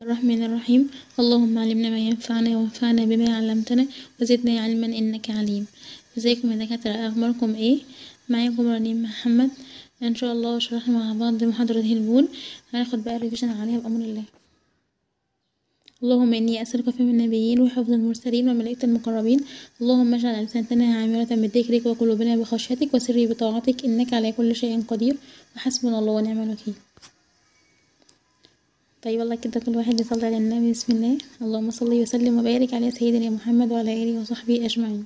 الرحمن الرحيم اللهم علمنا ما ينفعنا وانفعنا بما علمتنا وزدنا علما انك عليم ازيكم يا دكاترة اخباركم ايه معاكم رنيم محمد ان شاء الله شرحنا مع بعض محاضرة البون هناخد بقى ريفيجن عليها بامر الله اللهم اني اسالك فهم النبيين وحفظ المرسلين وملائكة المقربين اللهم اجعل السنتنا عامرة بذكرك وقلوبنا بخشيتك وسري بطاعتك انك على كل شيء قدير وحسبنا الله ونعم الوكيل طيب يلا كده كل واحد يصلي على النبي بسم الله اللهم صل وسلم وبارك على سيدنا محمد وعلى اله وصحبه اجمعين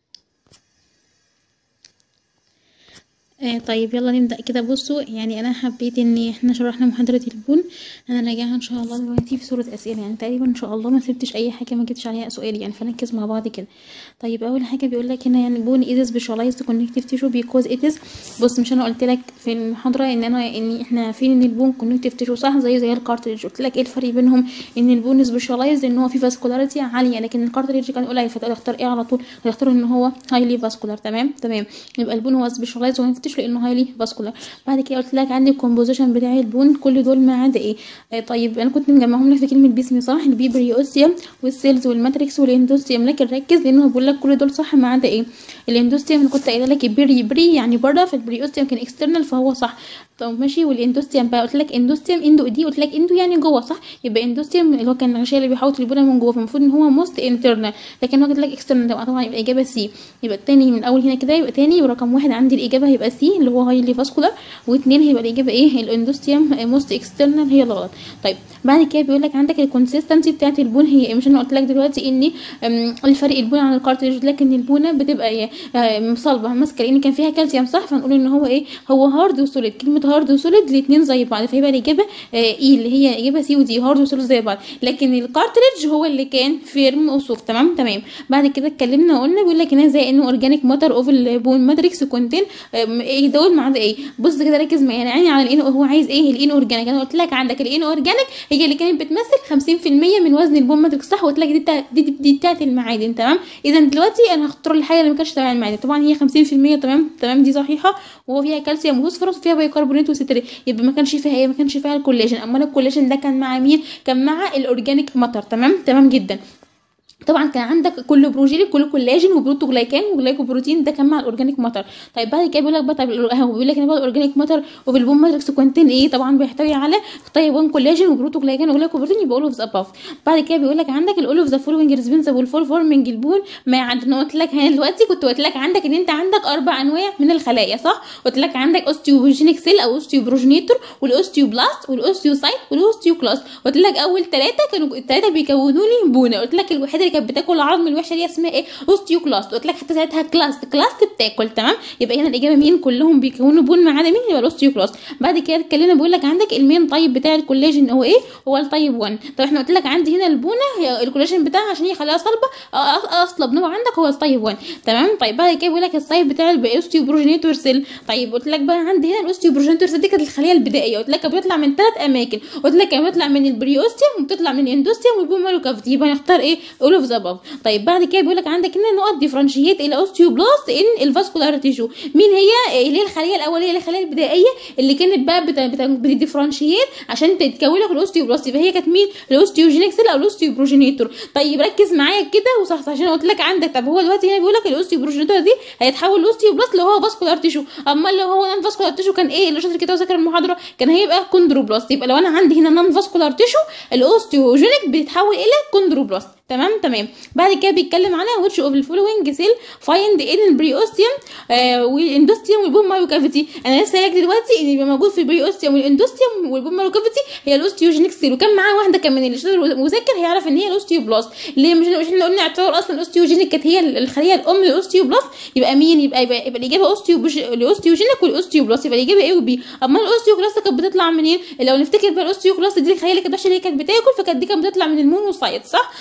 آه طيب يلا نبدأ كده بصوا يعني أنا حبيت إن احنا شرحنا محاضرة البون أنا راجعها إن شاء الله دلوقتي في صورة أسئلة يعني تقريبا إن شاء الله ما سبتش أي حاجة ما جبتش عليها سؤال يعني فنركز مع بعض كده طيب أول حاجة بيقول لك هنا يعني بون is specialized connective tissue because it is بص مش أنا قلت لك في المحاضرة إن أنا إن احنا عارفين إن البون connective tissue صح زي زي الكارتريج قلت لك إيه الفرق بينهم إن البون specialized إن هو فيه vascularity عالية لكن الكارتريج كان قليل فتختار إيه على طول هتختار إن هو highly vascular تمام تمام يبقى البون هو specialized connective tissue لأنه هايلي فاسكولار بعد كده قلت لك عندي الكومبوزيشن بتاع البون كل دول ما عدا ايه آه طيب انا كنت مجمعهم لك في كلمه باسمي صح البيبريوستيوم والسيلز والماتريكس والاندوستيوم لكن ركز لانه بقول لك كل دول صح ما عدا ايه الاندوستيوم انا كنت قايله لك بري بري يعني بره فالبريوستيوم كان اكسترنال فهو صح طب ماشي والاندوستيوم بقى قلت لك اندوستيوم اندو دي قلت لك اندو يعني جوه صح يبقى اندوستيوم اللي هو كان الغشاء اللي بيحوط البونه من جوه فالمفروض ان هو موست انترنال لكن هو قلت لك اكسترنال طبعا طبعا يبقى اجابه سي يبقى التاني من اول هنا كده يبقى تاني ورقم واحد عندي الاجابه هيبقى سي اللي هو هايلي فاسكولار واثنين هيبقى الاجابه ايه الاندوستيوم موست اكسترنال هي الغلط طيب بعد كده بيقول لك عندك الكونسيستنسي بتاعه البون هي ايه مش انا قلت لك دلوقتي ان الفرق البون عن الكارتريج لكن البونه بتبقى ايه صلبه ماسكه لان كان فيها كالسيوم صح فنقول ان هو ايه هو هارد وسوليد كلمه هارد وسوليد الاثنين زي بعض فيبقى الاجابه اي اللي هي اجابه سي ودي هارد وسوليد زي بعض لكن الكارتريج هو اللي كان فيرم وسوفت تمام تمام بعد كده اتكلمنا وقلنا بيقول لك هنا زي انه اورجانيك ماتر اوف البون ماتريكس كونتين ايه دول مع ايه بص كده ركز معايا يعني على الان هو عايز ايه الان اورجانيك انا قلت لك عندك الان اورجانيك هي اللي كانت بتمثل 50% من وزن البون ماتريكس صح وقلت لك دي بتاعت دي, دي بتاعت المعادن تمام اذا دلوقتي انا هختار الحاجه اللي ما كانتش تبع المعادن طبعا هي 50% تمام تمام دي صحيحه وهو فيها كالسيوم وفوسفورس وفيها بيكربونات وستريت يبقى ما كانش فيها ايه ما كانش فيها الكولاجين امال الكولاجين ده كان مع مين كان مع الاورجانيك ماتر تمام تمام جدا طبعا كان عندك كل بروجين كل كولاجين وبروتوجلايكان وجلايكوبروتين ده كان مع الاورجانيك ماتر طيب بعد كده بيقول لك بقى طيب هو بيقول لك ان بقى الاورجانيك ماتر وفي البون ماتريكس كونتين ايه طبعا بيحتوي على طيب 1 كولاجين وبروتوجلايكان وجلايكوبروتين يبقى اول اوف ذا اباف بعد كده بيقول لك عندك الاول اوف ذا فولوينج ريسبونسبل فور فورمنج البون ما عندنا قلت لك هنا دلوقتي كنت قلت لك عندك ان انت عندك اربع انواع من الخلايا صح قلت لك عندك اوستيوجينيك سيل او اوستيوبروجينيتور والاوستيوبلاست والاوستيوسايت والاوستيوكلاست قلت لك اول ثلاثه كانوا الثلاثه بيكونوا لي بونه قلت لك الوحيده اللي كانت بتاكل عظم الوحشه دي اسمها ايه اوستيوكلاست قلت لك حتى ساعتها كلاست كلاست بتاكل تمام يبقى هنا الاجابه مين كلهم بيكونوا بون ما عدا مين يبقى الاوستيوكلاست بعد كده اتكلمنا بيقول لك عندك المين طيب بتاع الكولاجين هو ايه هو الطيب 1 طب احنا قلت لك عندي هنا البونه هي الكولاجين بتاعها عشان هي خلايا صلبه اصلب نوع عندك هو الطيب 1 تمام طيب بعد كده بيقول لك السايب بتاع الاوستيوبروجينيتور سيل طيب قلت لك بقى عندي هنا الاوستيوبروجينيتور سيل دي كانت الخليه البدائيه قلت لك بيطلع من ثلاث اماكن قلت لك بيطلع من البريوستيوم وبتطلع من الاندوستيوم والبون مالو كافيتي يبقى نختار ايه اول اوف ذا اباف طيب بعد كده بيقول لك عندك هنا نقط ديفرنشيت الى اوستيوبلاست ان الفاسكولار تيشو مين هي اللي هي الخليه الاوليه اللي هي الخليه البدائيه اللي كانت بقى بتديفرنشيت عشان تتكون لك الاوستيوبلاست يبقى هي كانت مين الاوستيوجينيك سيل او الاوستيوبروجينيتور طيب ركز معايا كده وصح عشان قلت لك عندك طب هو دلوقتي هنا بيقول لك الاوستيوبروجينيتور دي هيتحول لاوستيوبلاست اللي هو فاسكولار تيشو اما اللي هو نون فاسكولار تيشو كان ايه اللي شاطر كده وذاكر المحاضره كان هيبقى كوندروبلاست يبقى لو انا عندي هنا نون فاسكولار تيشو الاوستيوجينيك بيتحول الى كوندروبلاست تمام تمام بعد كده بيتكلم على which of the following cell find in البريوستيوم آه والاندوستيوم والبون مارو كافيتي انا لسه قايلك دلوقتي ان يبقى موجود في البريوستيوم والاندوستيوم والبون مارو كافيتي هي الاوستيوجينيك سيل وكان معاه واحده كمان اللي شاطر وذاكر هيعرف ان هي الاوستيوبلاست ليه مش مش احنا قلنا اعتبر اصلا الاوستيوجينيك كانت هي الخليه الام للاوستيوبلاست يبقى مين يبقى يبقى, يبقى الاجابه الاوستيوجينيك والاوستيوبلاست يبقى الاجابه ايه وبي اما الاوستيوكلاست كانت بتطلع منين لو نفتكر بقى الاوستيوكلاست دي الخليه اللي كانت اللي هي كانت بتاكل فكانت دي كانت بتطلع من المونوسايت صح صح يبقى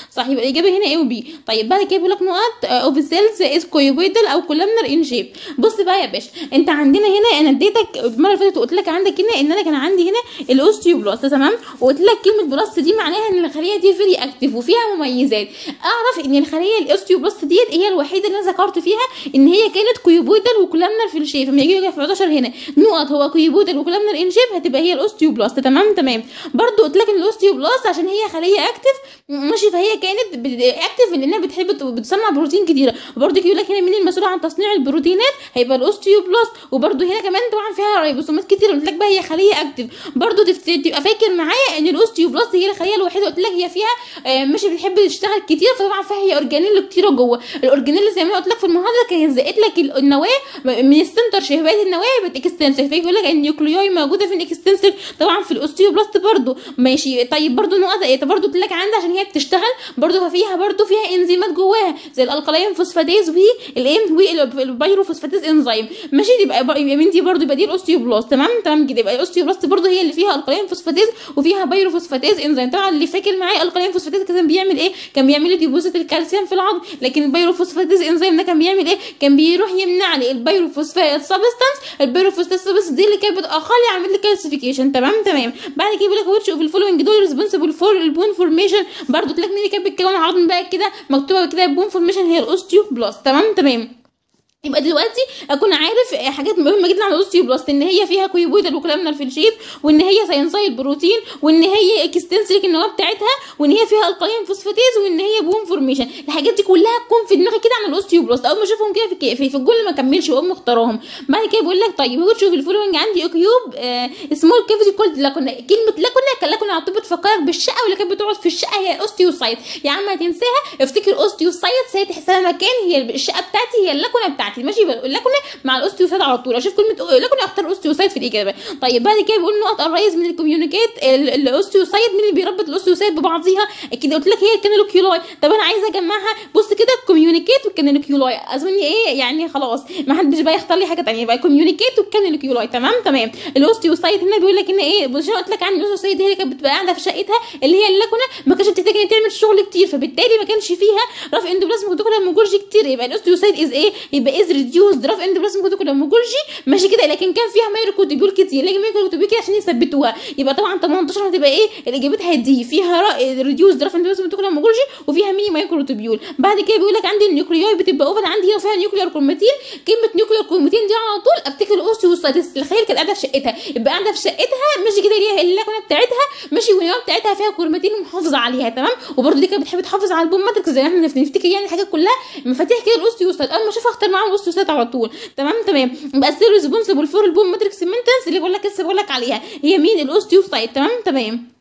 يبقى الاجابه هنا ايه وبي طيب بعد كده بيقول لك نقط اوف سيلز از كويبويدال او كولامنر ان شيب بص بقى يا باشا انت عندنا هنا انا اديتك المره اللي فاتت قلت لك عندك هنا ان انا كان عندي هنا الاوستيوبلاست تمام وقلت لك كلمه بلاست دي معناها ان الخليه دي فيري اكتف وفيها مميزات اعرف ان الخليه الاوستيوبلاست ديت هي الوحيده اللي انا ذكرت فيها ان هي كانت كويبويدال وكولامنر في الشيب لما يجي في 11 هنا نقط هو كويبويدال وكولامنر ان شيب هتبقى هي الاوستيوبلاست تمام تمام برضو قلت لك ان الاوستيوبلاست عشان هي خليه اكتف ماشي فهي كانت اكتف لانها بتحب بتصنع بروتين كتيره وبرضو يقول لك هنا مين المسؤول عن تصنيع البروتينات هيبقى الاوستيوبلاست وبرضو هنا كمان طبعا فيها ريبوسومات كتير قلت لك بقى هي خليه اكتف برضو تبقى فاكر معايا ان الاوستيوبلاست هي الخليه الوحيده قلت لك هي فيها آه مش بتحب تشتغل كتير فطبعا فيها هي اورجانيل كتيره جوه الاورجانيل زي ما قلت لك في المحاضره كانت زقت لك النواه من السنتر شبكات النواه بقت اكستنسيف فيقول لك النيوكليوي موجوده في الاكستنسيف طبعا في الاوستيوبلاست برضو ماشي طيب برضو نقطه ايه برضو قلت لك عندها عشان هي بتشتغل برضو ففيها برضو فيها انزيمات جواها زي الالقلاين فوسفاتيز والايه والبيروفوسفاتيز انزيم ماشي يبقى يا بنتي برضو يبقى دي الاوستيوبلاست تمام تمام كده يبقى الاوستيوبلاست برضو هي اللي فيها القلاين فوسفاتيز وفيها بيروفوسفاتيز انزيم طبعا اللي فاكر معايا القلاين فوسفاتيز كان بيعمل ايه كان بيعمل ديبوزيت الكالسيوم في العظم لكن البيروفوسفاتيز انزيم ده كان بيعمل ايه كان بيروح يمنع لي البيروفوسفات سبستانس البيروفوسفات سبستانس دي اللي كانت بتاخر لي اعمل لي كالسيفيكيشن تمام تمام بعد كده بيقول لك واتش اوف الفولوينج دول ريسبونسبل فور البون فورميشن برضو قلت لك مين اللي كانت بتكون عظم بقى كده مكتوبه كده البون فورميشن هي الاوستيوبلاست تمام تمام يبقى دلوقتي اكون عارف حاجات مهمه جدا عن الاوستيوبلاست ان هي فيها كويبويدال وكلامنا في الشيب وان هي ساينسايد بروتين وان هي اكستنسريك النواه بتاعتها وان هي فيها القلين فوسفاتيز وان هي بوم فورميشن الحاجات دي كلها تكون في دماغي كده عن الاوستيوبلاست اول ما اشوفهم كده في, في, في الجمله ما اكملش واقوم مختارهم بعد كده بيقول لك طيب هو تشوف الفولوينج عندي كيوب آه سمول كافيتي كولد لاكونا كلمه لاكونا كان لاكونا على طول بتفكرك بالشقه واللي كانت بتقعد في الشقه هي الاوستيوسايت يا عم هتنساها افتكر اوستيوسايت هي تحسها مكان هي الشقه بتاعتي هي اللاكونا بتاعتي ماشي اللاكونا مع الاوستيوسايت على طول اشوف كلمه لاكونا اختار الاوستيوسايت في الاجابه طيب بعد كده بيقول نقط الرئيس من الكوميونيكيت الاوستيوسايت مين اللي بيربط الاوستيوسايت ببعضيها اكيد قلت لك هي الكانالوكيولاي طب انا عايزه اجمعها بص كده الكوميونيكيت والكانالوكيولاي اظن ايه يعني خلاص ما حدش بقى يختار لي حاجه ثانيه يبقى الكوميونيكيت والكانالوكيولاي تمام تمام الاوستيوسايت هنا بيقول لك ان ايه بص قلت لك عن الاوستيوسايت هي اللي كانت بتبقى قاعده في شقتها اللي هي اللاكونا ما كانتش بتحتاج ان تعمل شغل كتير فبالتالي ما كانش فيها رف اندوبلازم كوتوكولا موجولجي كتير يبقى الاوستيوسايت از ايه يبقى از ريديوسد رف اندوبلازم كوتوكولا موجولجي ماشي كده لكن كان فيها مايكروتوبيول كتير لكن مايكروتوبيول كده عشان يثبتوها يبقى طبعا 18 هتبقى ايه الاجابات دي فيها ريديوسد رف اندوبلازم كوتوكولا موجولجي وفيها ميني مايكروتوبيول بعد كده بيقول لك عندي النيوكليوي بتبقى اوفن عندي هنا فيها نيوكليار كروماتين كلمه نيوكليار كروماتين دي على طول افتكر الاوستيوسايت الخيل كانت قاعده في شقتها يبقى قاعده في شقتها ماشي كده ليها اللاكونه بتاعتها ماشي والنواه بتاعتها فيها كروماتين ومحافظه عليها تمام وبرده دي كانت بتحب تحافظ على البوم ماتريكس زي ما احنا نفتكر يعني الحاجات كلها مفاتيح كده الاوستيوسايت اول ما اشوفها اختار معاهم الاوستيوسايت على طول تمام تمام يبقى السير ريسبونسبل فور البوم ماتريكس مينتنس اللي بقول لك لسه بقول لك عليها هي مين الاوستيوسايت تمام تمام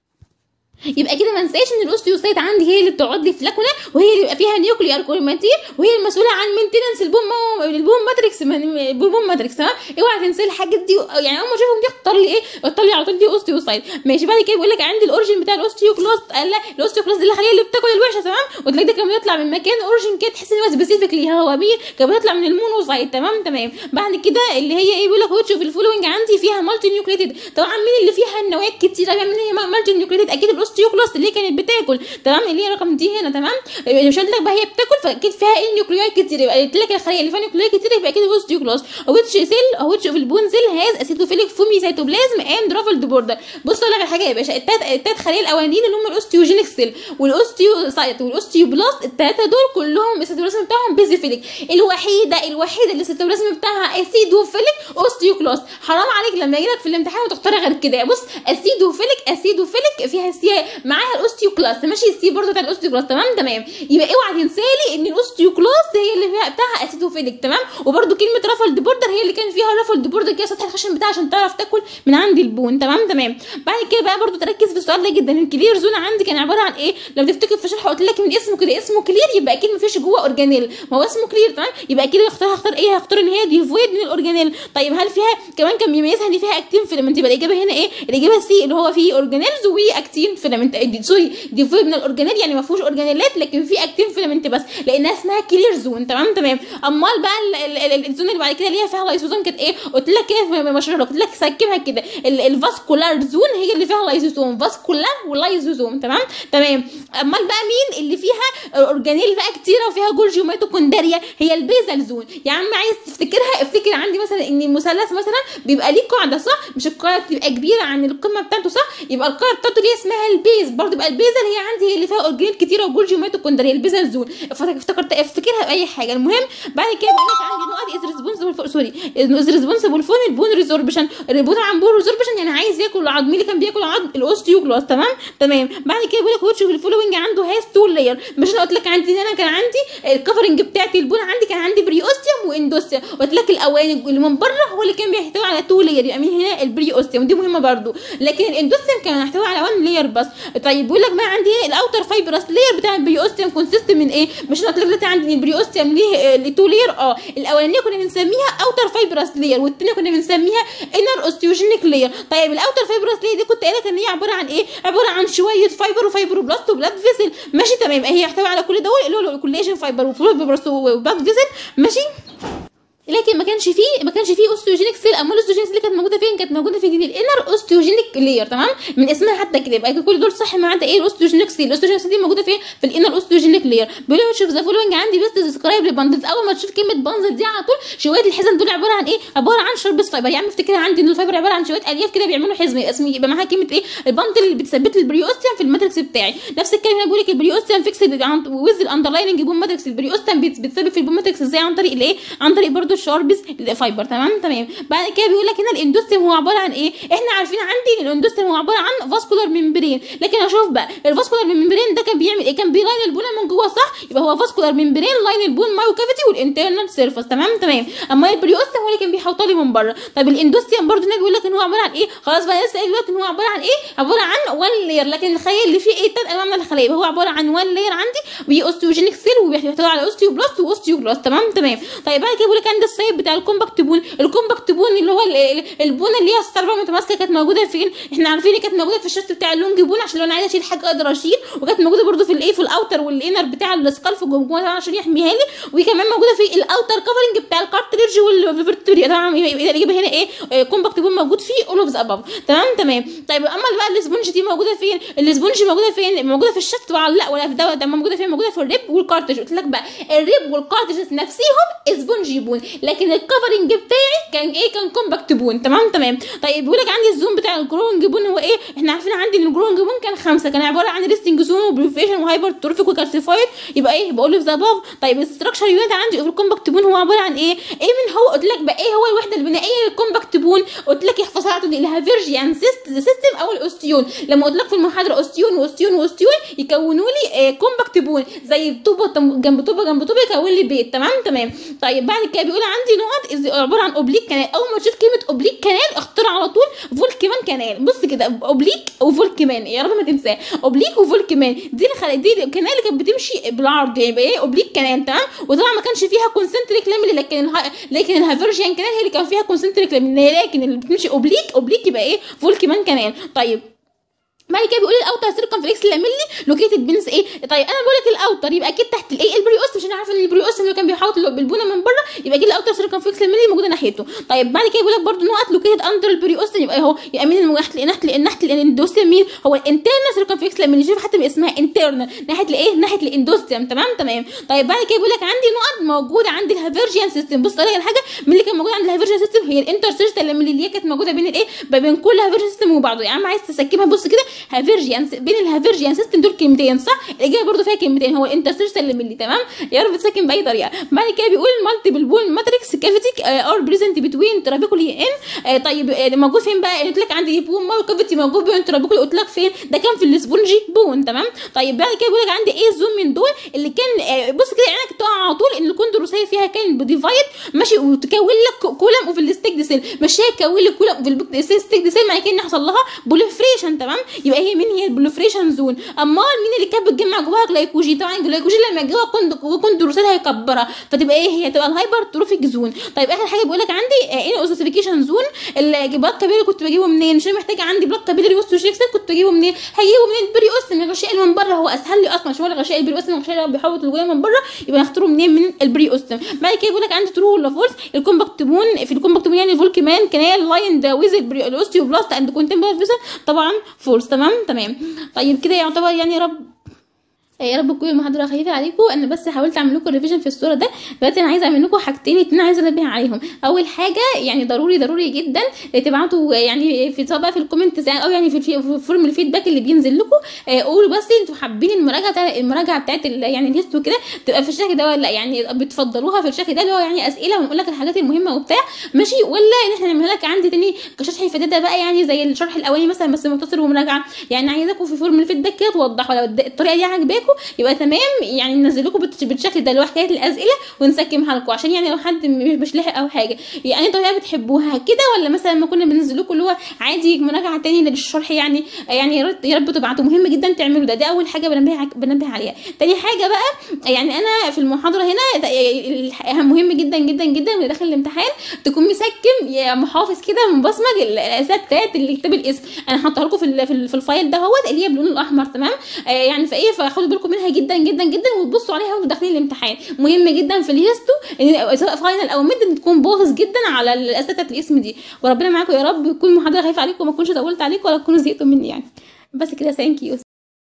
يبقى كده ما انساش ان الاوستيوسايت عندي هي اللي بتقعد لي في لاكونا وهي اللي بيبقى فيها نيوكليار كروماتين وهي المسؤوله عن مينتنس البوم البوم ماتريكس البوم ماتريكس تمام اوعى تنسي الحاجات دي يعني اول ما اشوفهم دي اختار لي ايه اختار لي على طول دي اوستيوسايت ماشي بعد كده بيقول لك عندي الاوريجين بتاع الاوستيوكلاست قال لا الاوستيوكلاست دي الخليه اللي بتاكل الوحشه تمام وتلاقي ده كان بيطلع من مكان اوريجين كده تحس ان هو سبيسيفيكلي هو مين كان بيطلع من المونوسايت تمام تمام بعد كده اللي هي ايه بيقول لك هو تشوف الفولوينج عندي فيها مالتي نيوكليتد طبعا مين اللي فيها النواه كتيره مين هي مالتي نيوكليتد اكيد الاوستيوكلاست اللي كانت بتاكل تمام اللي هي رقم دي هنا تمام مش قلت لك بقى هي بتاكل فاكيد فيها ايه نيوكلياي كتير يبقى قلت لك الخليه اللي فيها نيوكلياي كتير يبقى اكيد اوستيوكلاست ويتش سيل او ويتش اوف البون سيل هاز اسيتوفيليك فومي سيتوبلازم اند رافلد بوردر بص اقول لك على حاجه يا باشا التلات التلات خلايا الاولانيين اللي هم الاوستيوجينيك سيل والاوستيوسايت والاوستيوبلاست الثلاثه دول كلهم السيتوبلازم بتاعهم بيزيفيليك الوحيده الوحيده اللي السيتوبلازم بتاعها اسيدوفيليك اوستيوكلاست حرام عليك لما يجي لك في الامتحان وتختار غير كده بص اسيدوفيليك اسيدوفيليك فيها سي معاها الاوستيوكلاست ماشي السي برضه بتاع الاوستيوكلاست تمام تمام يبقى اوعى تنسالي ان الاوستيوكلاست هي اللي فيها بتاعها اسيدوفيليك تمام وبرده كلمه رافلد بوردر هي اللي كان فيها رافلد بوردر كده سطح الخشن بتاعها عشان تعرف تاكل من عند البون تمام تمام بعد كده بقى برده تركز في السؤال ده جدا الكلير زون عندي كان عباره عن ايه لو تفتكر في الشرح قلت لك من اسمه كده اسمه كلير يبقى اكيد مفيش جوه اورجانيل ما هو اسمه كلير تمام يبقى اكيد هختار هختار ايه هختار ان هي ديفويد من الاورجانيل طيب هل فيها كمان كان بيميزها ان فيها اكتين فيلمنت يبقى الاجابه هنا ايه الاجابه سي اللي هو فيه اورجانيلز واكتين فيلمنت فيلامنت سوري ديفويد من الاورجانيل يعني ما فيهوش اورجانيلات لكن في اكتين فيلامنت بس لانها اسمها كلير زون تمام تمام امال بقى ال- ال- ال- الزون اللي بعد كده اللي هي فيها لايسوزوم كانت ايه قلت لك كده في مشروع قلت لك سكبها كده ال- الفاسكولار زون هي اللي فيها لايسوزوم فاسكولار ولايسوزوم تمام تمام امال بقى مين اللي فيها اورجانيل بقى كتيره وفيها جولجي وميتوكوندريا هي البيزل زون يا عم عايز تفتكرها افتكر عندي مثلا ان المثلث مثلا بيبقى ليه قاعده صح مش القاعده بتبقى كبيره عن القمه بتاعته صح يبقى القاعده بتاعته دي اسمها البيز برضه يبقى البيزل هي عندي هي اللي فيها اورجانيل كتيره وجولجي وميتوكوندريا البيزل زون افتكرت افتكرها باي حاجه المهم بعد كده بيقول لك عندي نقط از ريسبونسبل سوري از ريسبونسبل فور البون ريزوربشن البون عن بون ريزوربشن يعني عايز ياكل عظم مين اللي كان بياكل عظم الاوستيوكلاس تمام تمام بعد كده بيقول لك واتش في الفولوينج عنده هاز تو لاير مش انا قلت لك عندي ان انا كان عندي الكفرنج بتاعتي البون عندي كان عندي بريوستيوم واندوستيوم قلت لك الاولاني اللي من بره هو اللي كان بيحتوي على تو لاير يبقى من هنا البريوستيوم دي مهمه برده لكن الاندوستيوم كان يحتوي على 1 لاير بس طيب بيقول لك بقى عندي ايه الاوتر فايبرس لاير بتاع البريوستيوم كونسيست من ايه مش انا قلت لك دلوقتي عندي البريوستيوم ليه تو لاير اه الاولانيه كنا بنسميها اوتر فايبرس لاير والثانيه كنا بنسميها انر اوستيوجينيك لاير طيب الاوتر فايبرس لاير دي كنت قايله لك ان هي عباره عن ايه عباره عن شويه فايبر وفايبروبلاست وبلاد فيسل ماشي تمام هي يحتوي على كل دول اللي هو الكولاجين فايبر وفايبروبلاست وبلاد فيسل ماشي لكن ما كانش فيه ما كانش فيه اوستيوجينيك سيل امال الاوستيوجينيك سيل كانت موجوده فين كانت موجوده في دي الانر اوستيوجينيك لاير تمام من اسمها حتى كده يبقى كل دول صح ما عدا ايه الاوستيوجينيك سيل الاوستيوجينيك سيل دي موجوده فين في الانر اوستيوجينيك لاير بيقول لك شوف ذا فولوينج عندي بس ديسكرايب للبندلز اول ما تشوف كلمه بندل دي على طول شويه الحزم دول عباره عن ايه عباره عن شربس فايبر يعني افتكرها عندي ان الفايبر عباره عن شويه الياف كده بيعملوا حزم اسمه يبقى معاها كلمه ايه البندل اللي بتثبت لي البريوستيوم في الماتريكس بتاعي نفس الكلام هنا بيقول لك البريوستيوم فيكس ويز الاندرلايننج بوم ماتريكس البريوستيوم بتثبت في البوم ماتريكس ازاي عن طريق الايه عن طريق برده الشاربس فايبر تمام تمام بعد كده بيقول لك هنا الاندوستيوم هو عباره عن ايه احنا عارفين عندي ان الاندوستيوم هو عباره عن فاسكولار ممبرين لكن اشوف بقى الفاسكولار ممبرين ده كان بيعمل ايه كان بيلاين البون من جوه صح يبقى هو فاسكولار ممبرين لاين البون مايو كافيتي والانترنال سيرفيس تمام تمام اما البريوستيوم هو اللي كان بيحوط لي من بره طب الاندوستيوم برضه هنا بيقول لك ان هو عباره عن ايه خلاص بقى لسه قايل دلوقتي ان هو عباره عن ايه عباره عن وان لاير لكن الخليه اللي فيه ايه ثلاث انواع من الخلايا يبقى هو عباره عن وان لاير عندي واوستيوجينيك سيل وبيحتوي على اوستيوبلاست واوستيوبلاست تمام تمام طيب بعد كده بيقول لك عندي السايب بتاع الكومباكت بون الكومباكت بون اللي هو ال- ال- البونه اللي هي الصلبه متماسكه كانت موجوده فين احنا عارفين إن كانت موجوده في الشفت بتاع اللونج بون عشان لو انا عايزه اشيل حاجه اقدر اشيل وكانت موجوده برده في الايه في الاوتر والانر بتاع السكال في جوه طبعا عشان يحميها لي وكمان موجوده في الاوتر كفرنج بتاع الكارتريج والفيرتوريا طبعا يبقى الاجابه هنا ايه كومباكت بون موجود فيه اول اوف ذا اباف تمام تمام طيب اما بقى الاسبونج دي موجوده فين الاسبونج موجوده فين موجوده في الشفت طبعا لا ولا في ده ده موجوده فين موجوده في الريب والكارتريج قلت لك بقى الريب والكارتريج نفسيهم اسبونج بون لكن الكفرنج بتاعي كان ايه كان كومباكت بون تمام تمام طيب بيقول لك عندي الزوم بتاع الجرونج بون هو ايه احنا عارفين عندي ان الجرونج بون كان خمسه كان عباره عن ريستنج زون وبريفيشن وهايبر تروفيك وكالسيفايد يبقى ايه بقول له في ذا باف طيب الاستراكشر يونت عندي في الكومباكت بون هو عباره عن ايه ايه من هو قلت لك بقى ايه هو الوحده البنائيه للكومباكت بون قلت لك احفظها على طول الهافيرجيان سيستم او الاوستيون لما قلت لك في المحاضره اوستيون واوستيون واوستيون يكونوا لي آه كومباكت بون زي طوبه جنب طوبه جنب طوبه يكون لي بيت تمام تمام طيب بعد كده بيقول عندي نقط عباره عن اوبليك كانال اول ما تشوف كلمه اوبليك كانال اختار على طول فولكمان كانال بص كده اوبليك وفولكمان يا رب ما تنساه اوبليك وفولكمان دي الخل... دي الكانال اللي كانت بتمشي بالعرض يعني يبقى ايه اوبليك كانال تمام وطبعا ما كانش فيها كونسنتريك لاميلي لكن الها... لكن الهافيرجيان كانال هي اللي كان فيها كونسنتريك لاميلي لكن اللي بتمشي اوبليك اوبليك يبقى ايه فولكمان كانال طيب بعد كده بيقول الاوتر سيركمفلكس اللي عامل لي لوكيتد بينس ايه طيب انا بقول لك الاوتر يبقى اكيد تحت الايه البريوست مش انا عارفه ان البريوست اللي كان بيحاوط بالبونه من بره يبقى اكيد الاوتر سيركمفلكس اللي موجوده ناحيته طيب بعد كده بيقول لك برده نقط لوكيتد اندر البريوست يبقى اهو يبقى مين اللي ناحيه ناحيه ناحيه الاندوستيوم مين هو الانترنال سيركمفلكس لما نشوف حتى باسمها انترنال ناحيه الايه ناحيه الاندوستيوم تمام تمام طيب بعد كده بيقول لك عندي نقط موجوده عند الهافيرجيان سيستم بص على الحاجه من اللي كان موجود عند الهافيرجيان سيستم هي الانترسيستم اللي هي كانت موجوده بين الايه بين كل هافيرجيان سيستم وبعضه يا عم عايز تسكبها بص كده هافيرجيان بين الهافيرجيان سيستم دول كلمتين صح الاجابه برضو فيها كلمتين هو الانترسيستم اللي تمام يا رب تسكن باي طريقه بعد كده بيقول المالتيبل بول ماتريكس كافيتي ار بريزنت بتوين ترابيكولي ان طيب آه موجود فين بقى قلت لك عندي بون مارو كافيتي موجود بين ترابيكولي قلت لك فين ده كان في السبونجي بون تمام طيب بعد كده بيقول لك عندي ايه زوم من دول اللي كان آه بص كده عينك تقع على طول ان الكوندروسيه فيها كان بديفايد ماشي وتكون لك كولم وفي الستيك دي سيل مش هي تكون لك كولم في الستيك دي سيل معنى كده ان حصل لها بوليفريشن تمام يبقى هي مين هي البلوفريشن زون امال مين اللي كانت بتجمع جواها جلايكوجين طبعا الجلايكوجين لما جوه كوند كوندروسيت هيكبرها فتبقى ايه هي تبقى الهايبر تروفيك زون طيب اخر حاجه بيقول لك عندي ايه اوسيفيكيشن زون البلاك كابيلري كنت بجيبه منين مش أنا محتاجه عندي بلاك كابيلري اوستوشيكسل كنت بجيبه منين هجيبه منين البري اوست من الغشاء اللي من بره هو اسهل لي اصلا شويه الغشاء البري اوست من الغشاء اللي بيحوط الجويه من بره يبقى نختاره منين من البري اوست بعد كده بيقول لك عندي ترو ولا فولس الكومباكت بون في الكومباكت بون يعني الفولكمان كان لاين ده ويز الاوستيوبلاست اند كونتمبل طبعا فولس تمام تمام طيب كده يعتبر يعني يا رب يا رب تكون المحاضره خفيفه عليكم انا بس حاولت اعمل لكم ريفيجن في الصوره ده دلوقتي انا عايزه اعمل لكم حاجتين اتنين عايزه انبه عليهم اول حاجه يعني ضروري ضروري جدا تبعتوا يعني في سواء بقى في الكومنتس يعني او يعني في, في فورم الفيدباك اللي بينزل لكم آه قولوا بس انتوا حابين المراجعه بتاع المراجعه بتاعت يعني الهيست وكده تبقى في الشكل ده ولا لا يعني بتفضلوها في الشكل ده اللي هو يعني اسئله ونقول لك الحاجات المهمه وبتاع ماشي ولا ان احنا نعملها لك عندي تاني كشرح فداده بقى يعني زي الشرح الاولاني مثلا بس مختصر ومراجعه يعني عايزاكم في فورم الفيدباك كده توضحوا لو الطريقه دي عجباكم يبقى تمام يعني ننزل لكم بالشكل ده اللي هو حكايه الاسئله ونسكمها لكم عشان يعني لو حد مش لاحق او حاجه يعني طريقه بتحبوها كده ولا مثلا ما كنا بننزل لكم اللي هو عادي مراجعه تاني للشرح يعني يعني يا رب تبعتوا مهم جدا تعملوا ده دي اول حاجه بنبه بنبه عليها تاني حاجه بقى يعني انا في المحاضره هنا مهم جدا جدا جدا اللي داخل الامتحان تكون مسكم يا محافظ كده مبصمج الاسئله بتاعت اللي كتاب الاسم انا حاطه لكم في في الفايل ده هو اللي هي باللون الاحمر تمام آه يعني فايه فخدوا بالكم منها جدا جدا جدا وتبصوا عليها وانتوا داخلين الامتحان مهم جدا في الهيستو ان سواء فاينل او ميد تكون باصص جدا على الاسئله بتاعت الاسم دي وربنا معاكم يا رب تكون المحاضره خايفه عليكم وما تكونش طولت عليكم ولا تكونوا زهقتوا مني يعني بس كده ثانك يو